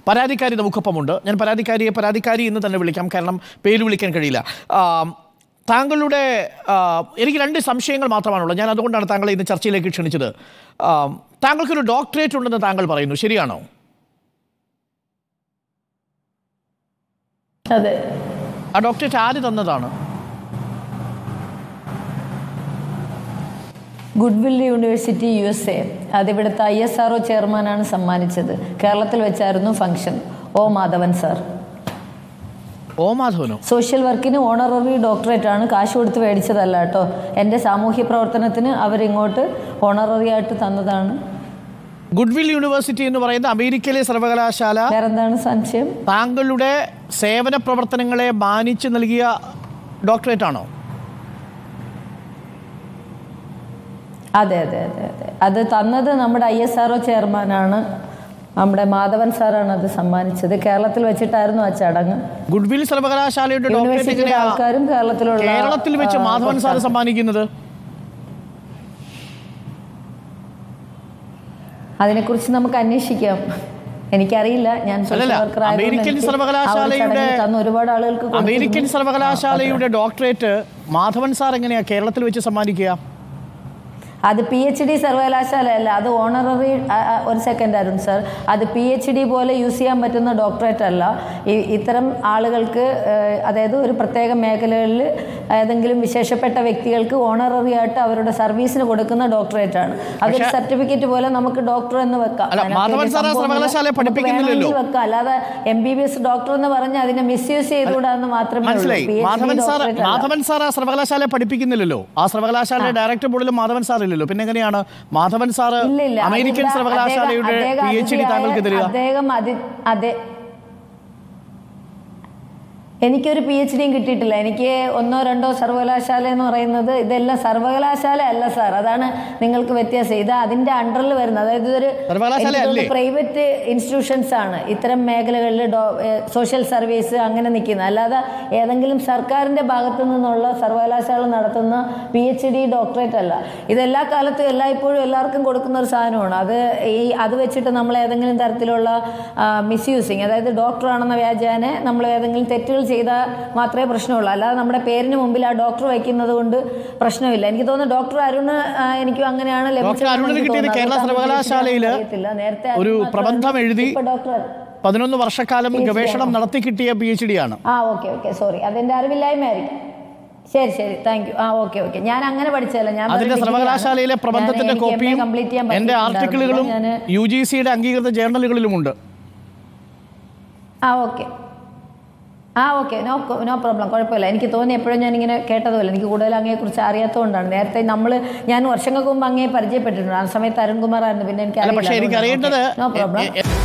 പരാതിക്കാരി നമുക്കൊപ്പമുണ്ട് ഞാൻ പരാതിക്കാരിയെ പരാതിക്കാരി എന്ന് തന്നെ വിളിക്കാം കാരണം പേര് വിളിക്കാൻ കഴിയില്ല ആ, താങ്കളുടെ ആ, എനിക്ക് രണ്ട് സംശയങ്ങൾ മാത്രമാണുള്ളത് ഞാൻ അതുകൊണ്ടാണ് താങ്കളെ ഇന്ന് ചർച്ചയിലേക്ക് ക്ഷണിച്ചത് ആ, താങ്കൾക്കൊരു ഡോക്ടറേറ്റ് ഉണ്ടെന്ന് താങ്കൾ പറയുന്നു ശരിയാണോ അതെ ആ ഡോക്ടറേറ്റ് ആര് തന്നതാണ് goodwill university U S A അതിവിടുത്തെ ഐ എസ് ആർ ഒ ചെയർമാനാണ് സമ്മാനിച്ചത് കേരളത്തിൽ വെച്ചായിരുന്നു function O Madhavan sir O മാധവനോ സോഷ്യൽ വർക്കിന് ഓണററി ഡോക്ടറേറ്റ് ആണ് കാശ് കൊടുത്ത് മേടിച്ചതല്ല കേട്ടോ എൻ്റെ സാമൂഹ്യ പ്രവർത്തനത്തിന് അവരിങ്ങോട്ട് ഓണററി ആയിട്ട് തന്നതാണ് ഗുഡ്വിൽ യൂണിവേഴ്സിറ്റി എന്ന് പറയുന്ന അമേരിക്കയിലെ സർവകലാശാല വേറെന്താണ് സംശയം താങ്കളുടെ സേവന പ്രവർത്തനങ്ങളെ മാനിച്ച് നൽകിയ ഡോക്ടറേറ്റ് ആണോ അതെ അതെ അതെ അതെ അത് തന്നത് നമ്മുടെ ഐ എസ് ആർ ഒ ചെയർമാനാണ് നമ്മുടെ മാധവൻ സാറാണ് അത് സമ്മാനിച്ചത് കേരളത്തിൽ വെച്ചിട്ടായിരുന്നു ആ ചടങ്ങ് ഗുഡ്വിൽ സർവകലാശാലയുടെ ഡോക്ടറേറ്റ് യൂണിവേഴ്സിറ്റിയുടെ എങ്ങനെയാ ആൾക്കാരും കേരളത്തിലുള്ള കേരളത്തിൽ വെച്ച് ആ, മാധവൻ സാർ സമ്മാനിക്കുന്നത് അതിനെക്കുറിച്ച് നമുക്ക് അന്വേഷിക്കാം എനിക്കറിയില്ല ഞാൻ social അല്ലല്ല, worker ആയതുകൊണ്ട് അമേരിക്കൻ എനിക്ക് ആ ഒരു സർവകലാശാലയുടെ- ചടങ്ങിൽ തന്ന ഒരുപാട് ആളുകൾക്ക് കൊടുത്തിരുന്നു. അമേരിക്കൻ സർവകലാശാലയുടെ ഡോക്ടറേറ്റ് മാധവൻ സാർ എങ്ങനെയാ കേരളത്തിൽ വെച്ച് സമ്മാനിക്കുക അത് പി എച്ച് ഡി സർവകലാശാല അല്ല അത് ഓണററി ഒരു സെക്കൻഡ് ആയിരുന്നു സർ അത് പി എച്ച് ഡി പോലെ യൂസ് ചെയ്യാൻ പറ്റുന്ന ഡോക്ടറേറ്റ് അല്ല ഈ- ഇത്തരം ആളുകൾക്ക് ഏഹ്, അതായത് ഒരു പ്രത്യേക മേഖലകളിൽ ഏതെങ്കിലും വിശേഷപ്പെട്ട വ്യക്തികൾക്ക് ഓണററി ആയിട്ട് അവരുടെ സർവീസിന് കൊടുക്കുന്ന ഡോക്ടറേറ്റ് ആണ് അതൊരു സർട്ടിഫിക്കറ്റ് പോലെ നമുക്ക് ഡോക്ടർ എന്ന് വെക്കാം അല്ല, അതിനകത്ത് മാധവൻ വലിയ സാർ ആ സംഭവമൊന്നുമില്ല. സർവകലാശാലയെ നമുക്ക് പഠിപ്പിക്കുന്നില്ലല്ലോ. വേണമെങ്കിൽ വെക്കാം അല്ലാതെ M B B S doctor എന്ന് പറഞ്ഞ് അതിനെ മിസ്യൂസ് ചെയ്തുകൂടാന്ന് മാത്രമേ ഉള്ളൂ മനസ്സിലായി PhD മാധവൻ സാർ doctorate അല്ല. മാധവൻ സാർ ആ സർവകലാശാലയെ പഠിപ്പിക്കുന്നില്ലല്ലോ ആ സർവകലാശാലയുടെ ഡയറക്ടർ ബോർഡിലും മാധവൻ സാർ ഇല്ലല്ലോ പിന്നെ എങ്ങനെയാണ് മാധവൻ സാർ ഇല്ല, ഇല്ല. അമേരിക്കൻ അതിവിടെ സർവകലാശാലയുടെ അദ്ദേഹം- പി എച്ച് ഡി അദ്ദേഹം താങ്കൾക്ക് തരിക അദ്ദേഹം അതി അതെ എനിക്കൊരു പി എച്ച് ഡിയും കിട്ടിയിട്ടില്ല എനിക്ക് ഒന്നോ രണ്ടോ സർവകലാശാല എന്ന് പറയുന്നത് ഇതെല്ലാം സർവകലാശാല അല്ല സാർ അതാണ് നിങ്ങൾക്ക് വ്യത്യാസം ഇത് അതിന്റെ അണ്ടറിൽ വരുന്നത് അതായത് ഇതൊരു സർവകലാശാല അല്ലേ? പ്രൈവറ്റ് ഇൻസ്റ്റിറ്റ്യൂഷൻസ് ആണ് ഇത്തരം മേഖലകളിൽ സോഷ്യൽ സർവീസ് അങ്ങനെ നിൽക്കുന്നത് അല്ലാതെ ഏതെങ്കിലും സർക്കാരിന്റെ ഭാഗത്തു നിന്നുള്ള സർവകലാശാല നടത്തുന്ന പി എച്ച് ഡി ഡോക്ടറേറ്റ് അല്ല ഇതെല്ലാ കാലത്തും എല്ലായ്പ്പോഴും എല്ലാവർക്കും കൊടുക്കുന്ന ഒരു സാധനമാണ് അത് ഈ അത് വെച്ചിട്ട് നമ്മൾ ഏതെങ്കിലും തരത്തിലുള്ള മിസ്യൂസിങ് അതായത് ഡോക്ടറാണെന്ന വ്യാജാനെ നമ്മൾ ഏതെങ്കിലും തെറ്റുകൾ ചെയ്താൽ മാത്രമേ പ്രശ്നമുള്ളൂ അല്ലാതെ നമ്മുടെ പേരിന് മുമ്പിൽ ആ ഡോക്ടർ വയ്ക്കുന്നത് കൊണ്ട് പ്രശ്നമില്ല എനിക്ക് തോന്നുന്നു ഡോക്ടർ അരുണ് ആ, എനിക്കും അങ്ങനെയാണ് ലഭിച്ചതെന്ന് അരുണിന് എനിക്ക് കിട്ടിയത് തോന്നുന്നു. കേരള അത് താങ്കൾ സർവകലാശാലയില് അറിയത്തില്ല. നേരത്തെ ഒരു അരുൺ മാത്രമാണ്. പ്രബന്ധം എഴുതി ഇപ്പൊ ഡോക്ടർ പതിനൊന്ന് വർഷക്കാലം PhD ഗവേഷണം ആണോ? നടത്തി കിട്ടിയ പി എച്ച് ഡി ആണ് ആ ഓക്കെ ഓക്കെ സോറി അതെന്റെ അറിവില്ലായ്മയായിരിക്കും ശരി ശരി താങ്ക് യു ആ ഓക്കെ ഓക്കെ ഞാൻ അങ്ങനെ പഠിച്ചതല്ല ഞാൻ അതിന്റെ വെറും degree ആണ്. സർവകലാശാലയിലെ ഞാൻ- പ്രബന്ധത്തിന്റെ എനിക്ക് MA കോപ്പിയും complete ചെയ്യാൻ എന്റെ പറ്റിയിട്ടുണ്ടായിരുന്നില്ല. ആർട്ടിക്കിളുകളും ഞാന് യു ജി സിയുടെ അംഗീകൃത ജേർണലുകളിലുമുണ്ട് ആ ഓക്കെ ആ ഓക്കെ നോ നോ പ്രോബ്ലം കുഴപ്പമില്ല എനിക്ക് തോന്നി എപ്പോഴും ഞാൻ ഇങ്ങനെ കേട്ടതുമല്ല എനിക്ക് കൂടുതൽ അങ്ങയെക്കുറിച്ച് അറിയാത്തതുകൊണ്ടാണ് നേരത്തെ നമ്മൾ ഞാൻ വർഷങ്ങൾക്ക് മുമ്പ് അങ്ങേ പരിചയപ്പെട്ടിട്ടുണ്ട് ആ സമയത്ത് അരുൺകുമാർ ആയിരുന്നു പിന്നെ എനിക്ക് അല്ല പക്ഷേ എനിക്ക് അറിയേണ്ടത് നോ പ്രോബ്ലം